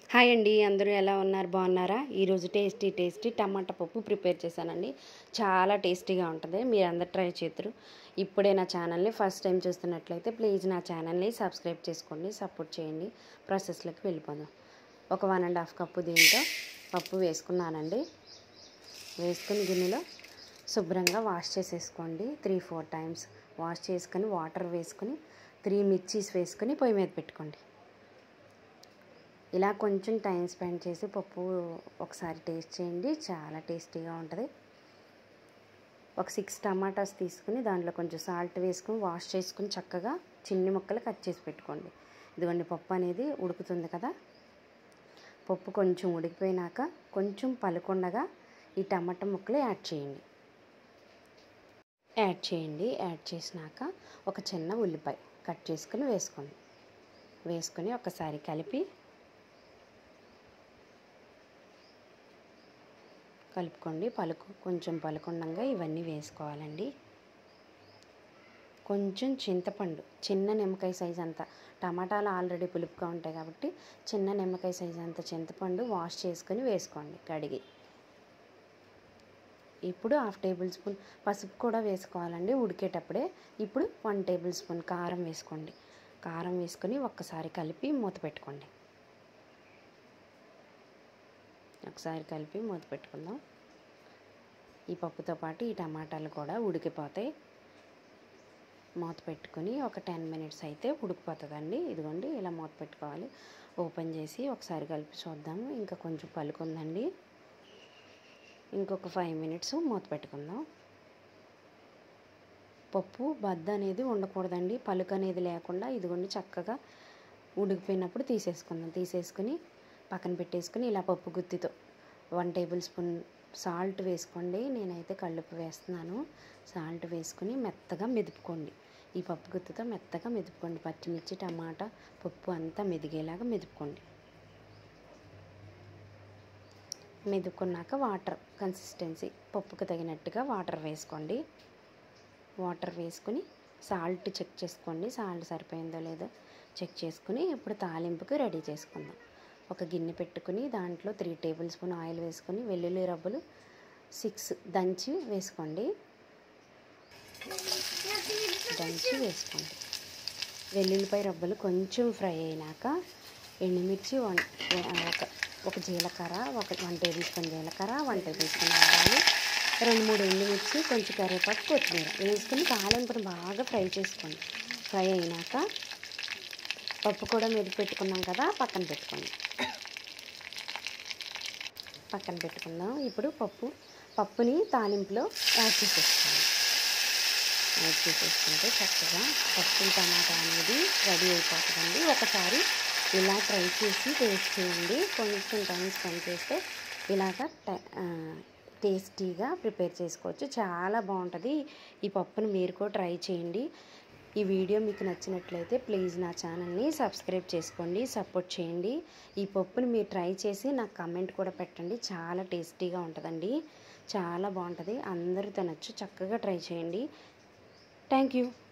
hi అండి అందరూ ఎలా ఉన్నారు బాగున్నారా ఈరోజు టేస్టీ టేస్టీ టమాటా పప్పు ప్రిపేర్ చేశానండి చాలా టేస్టీగా ఉంటుంది మీరు అందరు ట్రై చేద్దరు ఇప్పుడే నా ఛానల్ని ఫస్ట్ టైం చూస్తున్నట్లయితే ప్లీజ్ నా ఛానల్ని సబ్స్క్రైబ్ చేసుకోండి సపోర్ట్ చేయండి ప్రాసెస్లోకి వెళ్ళిపోదాం ఒక వన్ అండ్ హాఫ్ కప్పు దీంతో పప్పు వేసుకున్నానండి వేసుకుని గిన్నెలో శుభ్రంగా వాష్ చేసేసుకోండి త్రీ ఫోర్ టైమ్స్ వాష్ చేసుకొని వాటర్ వేసుకొని త్రీ మిర్చీస్ వేసుకొని పొయ్యి మీద పెట్టుకోండి ఇలా కొంచెం టైం స్పెండ్ చేసి పప్పు ఒకసారి టేస్ట్ చేయండి చాలా టేస్టీగా ఉంటుంది ఒక సిక్స్ టమాటాస్ తీసుకుని దాంట్లో కొంచెం సాల్ట్ వేసుకుని వాష్ చేసుకుని చక్కగా చిన్ని ముక్కలు కట్ చేసి పెట్టుకోండి ఇదిగోండి పప్పు అనేది ఉడుకుతుంది కదా పప్పు కొంచెం ఉడికిపోయినాక కొంచెం పలుకుండగా ఈ టమాటా ముక్కలు యాడ్ చేయండి యాడ్ చేయండి యాడ్ చేసినాక ఒక చిన్న ఉల్లిపాయ కట్ చేసుకుని వేసుకోండి వేసుకొని ఒకసారి కలిపి కలుపుకోండి పలుకు కొంచెం పలుకుండగా ఇవన్నీ వేసుకోవాలండి కొంచెం చింతపండు చిన్న నిమ్మకాయ సైజ్ అంత టమాటాలు ఆల్రెడీ పులుపుగా ఉంటాయి కాబట్టి చిన్న నిమ్మకాయ సైజ్ అంత చింతపండు వాష్ చేసుకొని వేసుకోండి కడిగి ఇప్పుడు హాఫ్ టేబుల్ స్పూన్ పసుపు కూడా వేసుకోవాలండి ఉడికేటప్పుడే ఇప్పుడు వన్ టేబుల్ స్పూన్ కారం వేసుకోండి కారం వేసుకొని ఒక్కసారి కలిపి మూత పెట్టుకోండి ఒకసారి కలిపి మూత పెట్టుకుందాం ఈ పప్పుతో పాటు ఈ టమాటాలు కూడా ఉడికిపోతాయి మూత పెట్టుకొని ఒక టెన్ మినిట్స్ అయితే ఉడికిపోతుందండి ఇదిగోండి ఇలా మూత పెట్టుకోవాలి ఓపెన్ చేసి ఒకసారి కలిపి చూద్దాము ఇంకా కొంచెం పలుకుందండి ఇంకొక ఫైవ్ మినిట్స్ మూత పెట్టుకుందాం పప్పు బద్ద అనేది ఉండకూడదండి పలుకు అనేది లేకుండా ఇదిగోండి చక్కగా ఉడికిపోయినప్పుడు తీసేసుకుందాం తీసేసుకుని పక్కన పెట్టేసుకుని ఇలా పప్పు గుత్తితో వన్ టేబుల్ స్పూన్ సాల్ట్ వేసుకోండి నేనైతే కళ్ళుప్పు వేస్తున్నాను సాల్ట్ వేసుకుని మెత్తగా మెదుపుకోండి ఈ పప్పు గుత్తితో మెత్తగా మెదుపుకోండి పచ్చిమిర్చి టమాటా పప్పు అంతా మెదిగేలాగా మెదుపుకోండి మెదుకున్నాక వాటర్ కన్సిస్టెన్సీ పప్పుకు తగినట్టుగా వాటర్ వేసుకోండి వాటర్ వేసుకుని సాల్ట్ చెక్ చేసుకోండి సాల్ట్ సరిపోయిందో లేదో చెక్ చేసుకుని ఇప్పుడు తాలింపుకి రెడీ చేసుకుందాం ఒక గిన్నె పెట్టుకుని దాంట్లో త్రీ టేబుల్ స్పూన్ ఆయిల్ వేసుకొని వెల్లుల్లి రబ్బలు సిక్స్ దంచి వేసుకోండి దంచి వేసుకోండి వెల్లుల్లిపాయ రబ్బలు కొంచెం ఫ్రై అయినాక ఎండుమిర్చి వన్ ఒక ఒక జీలకర్ర ఒక వన్ టేబుల్ స్పూన్ జీలకర్ర వన్ టేబుల్ స్పూన్ ఆవాలు రెండు మూడు ఎండుమిర్చి కొంచెం కరివేపాకు కొత్తిమీర వేసుకుని తాలింపును బాగా ఫ్రై చేసుకోండి ఫ్రై అయినాక పప్పు కూడా మెది పెట్టుకున్నాం కదా పక్కన పెట్టుకోండి పక్కన పెట్టుకుందాం ఇప్పుడు పప్పు పప్పుని తాలింపులో యాడ్ చేసేసుకోండి యాడ్ చేసేసుకుంటే చక్కగా పప్పు టమాటా అనేది రెడీ అయిపోతుందండి ఒకసారి ఇలా ట్రై చేసి టేస్ట్ చేయండి కొంచెం టైం స్పెండ్ చేస్తే ఇలాగ టేస్టీగా ప్రిపేర్ చేసుకోవచ్చు చాలా బాగుంటుంది ఈ పప్పుని మీరు కూడా ట్రై చేయండి ఈ వీడియో మీకు నచ్చినట్లయితే ప్లీజ్ నా ఛానల్ని సబ్స్క్రైబ్ చేసుకోండి సపోర్ట్ చేయండి ఈ పప్పుని మీరు ట్రై చేసి నాకు కమెంట్ కూడా పెట్టండి చాలా టేస్టీగా ఉంటుందండి చాలా బాగుంటుంది అందరూ తినచ్చు చక్కగా ట్రై చేయండి థ్యాంక్ యూ